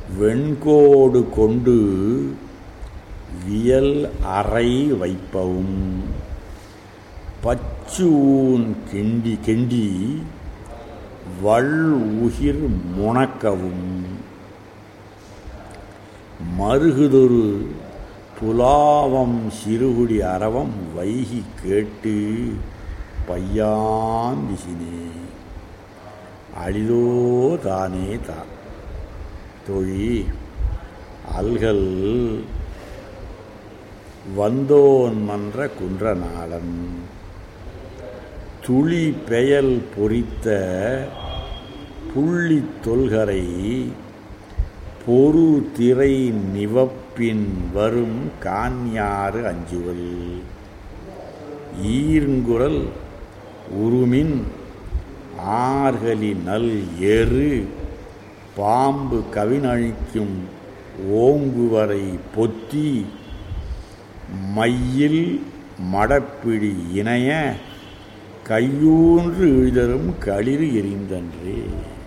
வெண்கோடு கொண்டு வியல் அறை வைப்பவும் பச்சூன் கிண்டி கிண்டி வள் உகிர் முணக்கவும் மருகுதொரு புலாவம் சிறுகுடி அரவம் வைகி கேட்டு பையாந்திசினே அழிதோ தானே தான் தொழி அல்கள் வந்தோன் மன்ற குன்றநாளன் துளி பெயல் பொறித்த புள்ளி தொல்கரை பொறு திரை நிவப்பின் வரும் கான்யாறு அஞ்சுவல் ஈர்ங்குரல் உருமின் ஆர்கலி நல் எரு பாம்பு கவினழிக்கும் ஓங்குவரை பொத்தி மையில் மடப்பிடி இணைய கையூன்று இழுதரும் களிறு எரிந்தன்றே